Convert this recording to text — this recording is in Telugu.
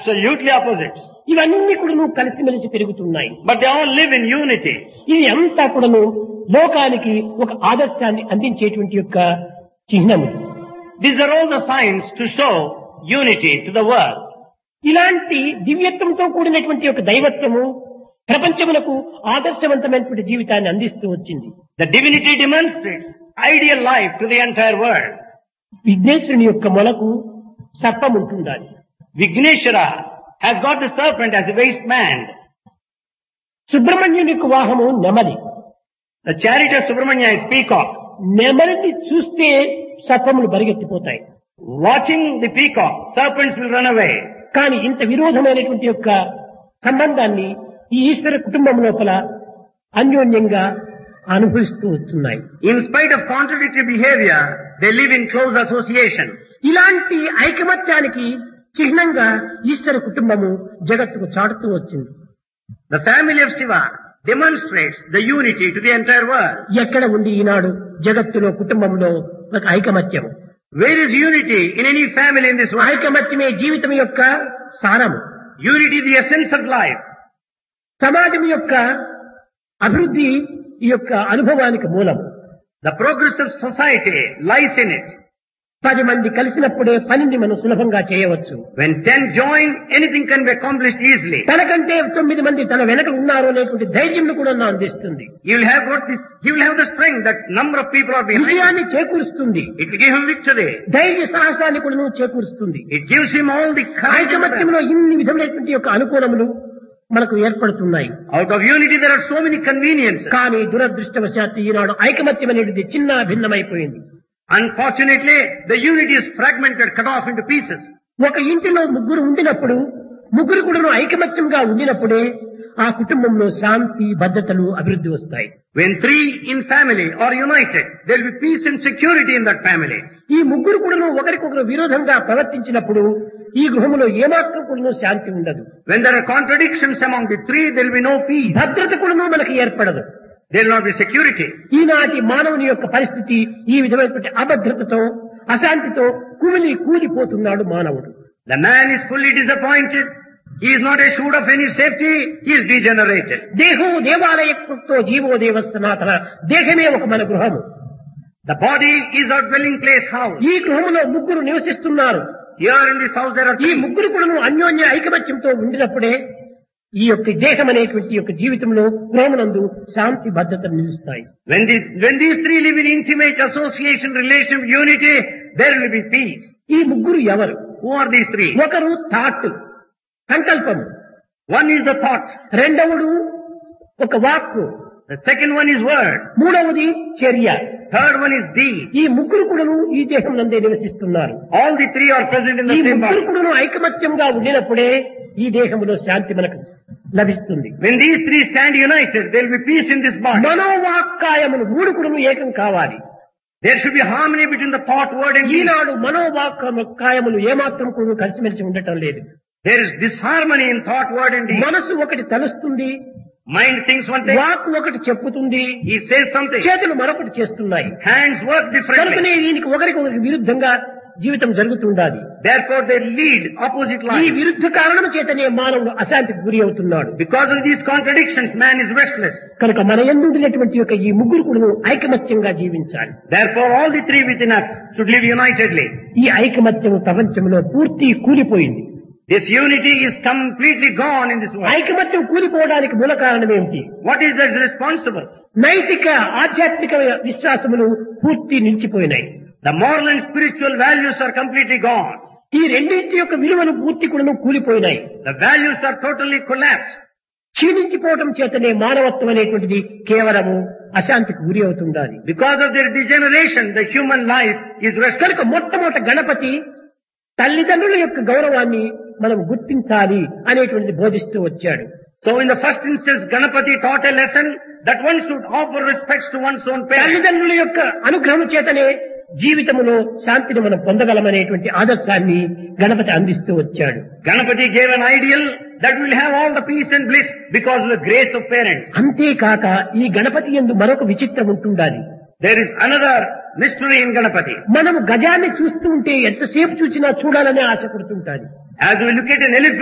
absolutely opposites. ఇవన్నీ కూడా నువ్వు కలిసిమెలిసి పెరుగుతున్నాయి But they all live in unity. ఇది అంతా కూడాను లోకానికి ఒక ఆదర్శాన్ని అందించేటువంటి యొక్క చిహ్నము These are all the signs to show unity to the world. ఇలాంటి దివ్యత్వంతో కూడినటువంటి ఒక దైవత్వము ప్రపంచమునకు ఆదర్శవంతమైనటువంటి జీవితాన్ని అందిస్తూ వచ్చింది The divinity demonstrates ideal life to the entire world. విఘ్నేశ్వరుని యొక్క మొలకు సర్పం ఉంటుండాలి Vigneshwara has got the serpent as a waistband. సుబ్రహ్మణ్యుని యొక్క వాహము నెమలి The chariot of Subramanya is peacock. నెమలిని చూస్తే సర్పములు పరిగెత్తిపోతాయి Watching the peacock, serpents will run away. కానీ ఇంత విరోధమైనటువంటి యొక్క సంబంధాన్ని ఈ ఈశ్వర కుటుంబం లోపల అన్యోన్యంగా అనుభవిస్తూ వస్తున్నాయి In spite of contradictory behavior, they live in close association. ఇలాంటి ఐకమత్యానికి చిహ్నంగా ఈశ్వర కుటుంబము జగత్తుకు చాటుతూ వచ్చింది The family of Shiva demonstrates the unity to the entire world. ఎక్కడ ఉంది ఈనాడు జగత్తులో కుటుంబంలో ఒక ఐకమత్యం Where is unity in any family in this world? ఐకమత్యమే జీవితం యొక్క సారము Unity is the essence of life. సమాజం యొక్క అభివృద్ధి ఈ యొక్క అనుభవానికి మూలం The progress of society lies in it. పది మంది కలిసినప్పుడే పనిని మనం సులభంగా చేయవచ్చు When ten join, anything can be accomplished easily. తనకంటే తొమ్మిది మంది తన వెనక ఉన్నారు అనేటువంటి ధైర్యం కూడా నా అందిస్తుంది You will have got this, you will have the strength that number of people are behind. you. విజయాన్ని చేకూరుస్తుంది It will give him victory. ధైర్య సాహసాన్ని కూడా చేకూరుస్తుంది It gives him all the courage. and ఐకమత్యంలో ఇన్ని విధమైనటువంటి యొక్క అనుకూలములు మనకు ఏర్పడుతున్నాయి strength. Out of unity there are so many conveniences. కానీ దురదృష్టవశాత్తు ఈనాడు ఐకమత్యం అనేటిది చిన్న భిన్నమైపోయింది Unfortunately, the unity is fragmented, cut off into pieces. ఒక ఇంటిలో ముగ్గురు ఉండినప్పుడు ముగ్గురు కూడా ఐకమత్యంగా ఉండినప్పుడే ఆ కుటుంబంలో శాంతి భద్రతలు అభివృద్ధి వస్తాయి When three in family are united, there will be peace and security in that family. ఈ ముగ్గురు కూడా ఒకరికొకరు విరోధంగా ప్రవర్తించినప్పుడు ఈ గృహములో ఏమాత్రం కూడా శాంతి ఉండదు When there are contradictions among the three, there will be no peace. భద్రత కూడా మనకి ఏర్పడదు There will not be security. ఈనాటి మానవుని యొక్క పరిస్థితి ఈ విధమైనటువంటి అభద్రతతో అశాంతితో కుమిలి కూలిపోతున్నాడు మానవుడు The man is fully disappointed. He is not assured of any safety. He is degenerated. దేహో దేవాలయకృతో జీవో దేవ సనాతన దేహమే ఒక మన గృహము The body is our dwelling place house. ఈ గృహములో ముగ్గురు నివసిస్తున్నారు Here in this house there are ఈ three. ముగ్గురు కూడా అన్యోన్య ఐకమత్యంతో ఉండినప్పుడే ఈ యొక్క దేహం అనేటువంటి యొక్క జీవితంలో గృహమునందు శాంతి భద్రతలు నిలుస్తాయి When, the, when these three live in intimate association, relation, unity, there will be peace. ఈ ముగ్గురు ఎవరు Who are these three? ఒకరు థాట్ సంకల్పము One is the thought. రెండవడు ఒక వాక్కు The second one is word. మూడవది చర్య Third one is deed. ఈ ముగ్గురు కూడాను ఈ దేహం నందే నివసిస్తున్నారు All the three are present in ఈ the same ముగ్గురు body. కూడాను ఐకమత్యంగా ఉండినప్పుడే ఈ దేహంలో శాంతి మనకు లభిస్తుంది When these three stand united, there will be peace in this body. మనోవాక్కాయములు మూడు కూడాను ఏకం కావాలి There should be harmony between the thought, word and deed. ఈనాడు మనోవాక్కాయములు ఏమాత్రం కూడా కలిసిమెలిసి ఉండటం లేదు There is disharmony in thought, word and deed. మనసు ఒకటి తలుస్తుంది Mind thinks one thing, వాక్ ఒకటి చెప్పుతుంది he says something. చేతులు మరొకటి చేస్తున్నాయి Hands work differently. కనుకనే దీనికి ఒకరికొకరికి విరుద్ధంగా జీవితం జరుగుతుండాలి Therefore they lead opposite ఈ life. విరుద్ధ కారణం చేతనే మానవుడు అశాంతికి గురి అవుతున్నాడు Because of these contradictions, man is restless. కనుక మన ఎందుండినటువంటి యొక్క ఈ ముగ్గురు కూడా ఐకమత్యంగా జీవించాలి Therefore all the three within us should live unitedly. ఈ ఐకమత్యం ప్రపంచంలో పూర్తి కూలిపోయింది This unity is completely gone in this world. ఐకమత్యం కూలిపోవడానికి మూల కారణం ఏమిటి What is that responsible? నైతిక ఆధ్యాత్మిక విశ్వాసములు పూర్తి నిలిచిపోయినాయి The moral and spiritual values are completely gone. ఈ రెండింటి యొక్క విలువలు పూర్తి కూడా కూలిపోయినాయి The values are totally collapsed. క్షీణించిపోవటం చేతనే మానవత్వం అనేటువంటిది కేవలము అశాంతికి గురి అవుతుండాలి Because of their degeneration, the human life is restless. కనుక మొట్టమొదట గణపతి తల్లిదండ్రుల యొక్క గౌరవాన్ని మనం గుర్తించాలి అనేటువంటిది బోధిస్తూ వచ్చాడు So in the first instance, Ganapati taught a lesson that one should offer respects to one's own parents. తల్లిదండ్రుల యొక్క అనుగ్రహం చేతనే జీవితంలో శాంతిని మనం పొందగలమనేటువంటి ఆదర్శాన్ని గణపతి అందిస్తూ వచ్చాడు Ganapati gave an ideal that will have all the peace and bliss because of the grace of parents. అంతేకాక ఈ గణపతి ఎందు మరొక విచిత్రం ఉంటుండాలి There is another mystery in Ganapati. మనము గజాన్ని చూస్తూ ఉంటే ఎంతసేపు చూసినా చూడాలనే ఆశ పుడుతుంటాది As we look at an elephant,